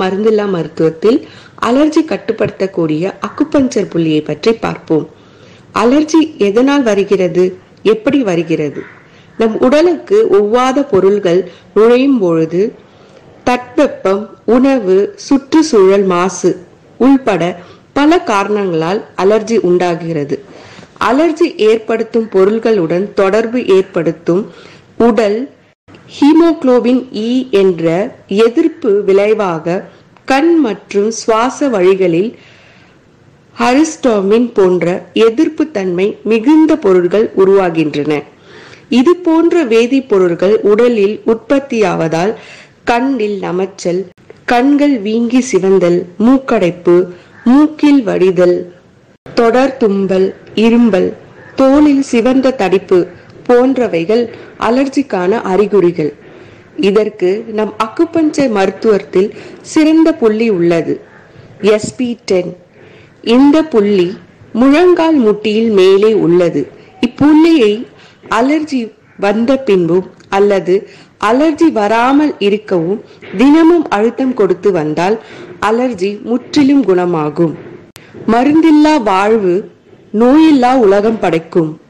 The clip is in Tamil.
மருந்தில்லா மருத்துவத்தில் அலர்ஜி கட்டுப்படுத்தக்கூடிய அக்குபஞ்சர் புள்ளியை பற்றி பார்ப்போம் அலர்ஜி எதனால் வருகிறது எப்படி வருகிறது நம் உடலுக்கு ஒவ்வாத பொருள்கள் நுழையும் பொழுது தட்பெப்பம் உணவு சுற்றுச்சூழல் மாசு உள்பட பல காரணங்களால் அலர்ஜி உண்டாகிறது அலர்ஜி ஏற்படுத்தும் பொருள்களுடன் தொடர்பு ஏற்படுத்தும் உடல் ஹீமோகுளோபின் இ என்ற எதிர்ப்பு விளைவாக கண் மற்றும் சுவாச வழிகளில் ஹரிஸ்டோமின் போன்ற எதிர்ப்பு தன்மை மிகுந்த பொருட்கள் உருவாகின்றன இது போன்ற வேதிப்பொருட்கள் உடலில் உற்பத்தியாவதால் கண்ணில் நமைச்சல் கண்கள் வீங்கி சிவந்தல் மூக்கடைப்பு மூக்கில் வடிதல் தொடர் தும்பல் இரும்பல் தோலில் சிவந்த தடிப்பு போன்றவைகள் அலர்ஜிக்கான அறிகுறிகள் இதற்கு நம் அக்குபஞ்சர் மருத்துவத்தில் சிறந்த புள்ளி உள்ளது எஸ்பி டென் இந்த புள்ளி முழங்கால் முட்டியில் மேலே உள்ளது இப்புள்ளியை அலர்ஜி வந்த பின்பும் அல்லது அலர்ஜி வராமல் இருக்கவும் தினமும் அழுத்தம் கொடுத்து வந்தால் அலர்ஜி முற்றிலும் குணமாகும் மருந்தில்லா வாழ்வு நோயில்லா உலகம் படைக்கும்